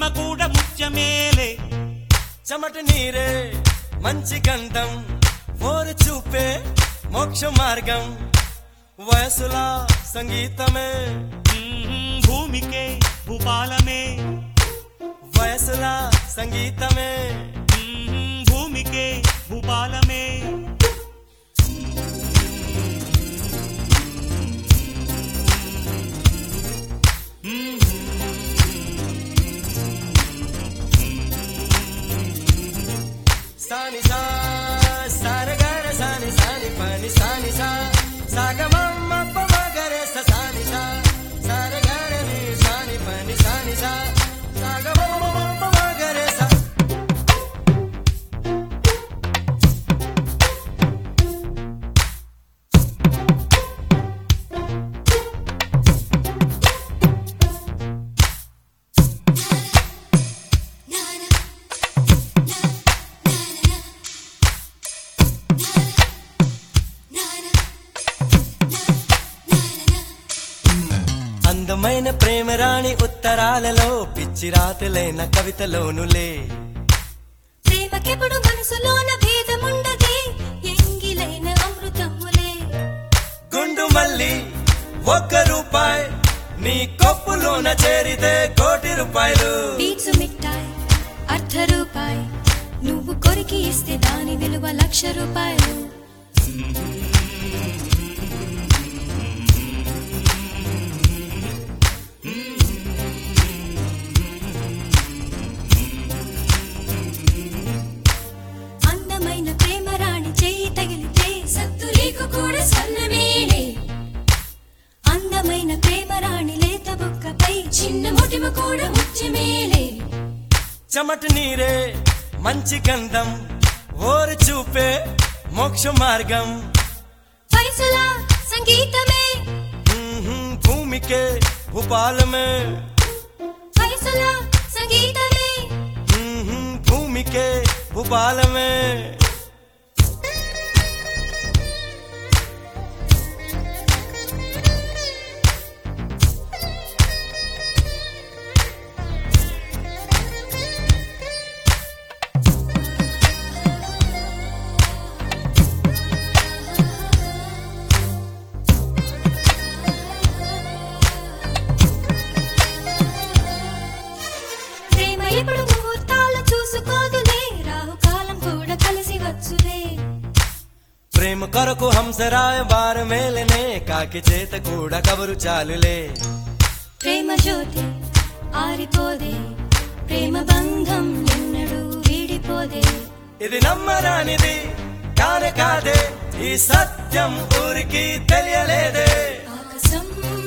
ముటిమ కూడా ముత్యమేలే చెమట నీరే మంచి గంధం ఓరు చూపే మోక్ష మార్గం వయసులా సంగీతమే మ్మ్, భూమికే భూపాలమే వయసులా సంగీతమే మ్మ్, భూమికే భూపాలమే సాని సా సరగర సాని సాని పని సాని సా సాగమమ్మ పమగరే స సాని సా సరగర ని సాని పని సాని సా సాగమమ్మ పమగరే స అందమైన ప్రేమరాణి ఉత్తరాలలో పిచ్చి రాతలైన కవితలోనులే ప్రేమకెప్పుడు మనసులోన భేదముండదే ఎంగిలైన అమృతములే గుండు మల్లి ఒక్క రూపాయి నీ కొప్పులోన చేరితే కోటి రూపాయలు పీచు మిఠాయి అర్ధ రూపాయి నువ్వు కొరికి ఇస్తే దాని విలువ లక్ష రూపాయలు అందమైన ప్రేమ రాణి చేయి తగిలితే సత్తులీకు కూడా సన్నమేలే అందమైన ప్రేమ రాణి లేత బుక్కపై చిన్న ముటిమ కూడా ముత్యమేలే చెమట నీరే మంచి గంధం ఓరు చూపే మోక్ష మార్గం వయసుల సంగీతమే మ్మ్హ్మ్, భూమికే భూపాలమే వయసుల సంగీతమే మ్మ్హ్మ్, భూమికే భూపాలమే ప్రేమ ఇప్పుడు ముహూర్తాలు చూసుకోదులే రాహుకాలం కూడా కలిసి వచ్చులే ప్రేమ కొరకు హంసరాయ వార మేలనే కాకి చేత కూడా కబరు చాలులే ప్రేమ జ్యోతి ఆరిపోదే ప్రేమ బంధం ఎన్నడూ వీడిపోదే ఇది నమ్మరానిది కానే కాదే ఈ సత్యం ఊరికి తెలియలేదే ఆకాశం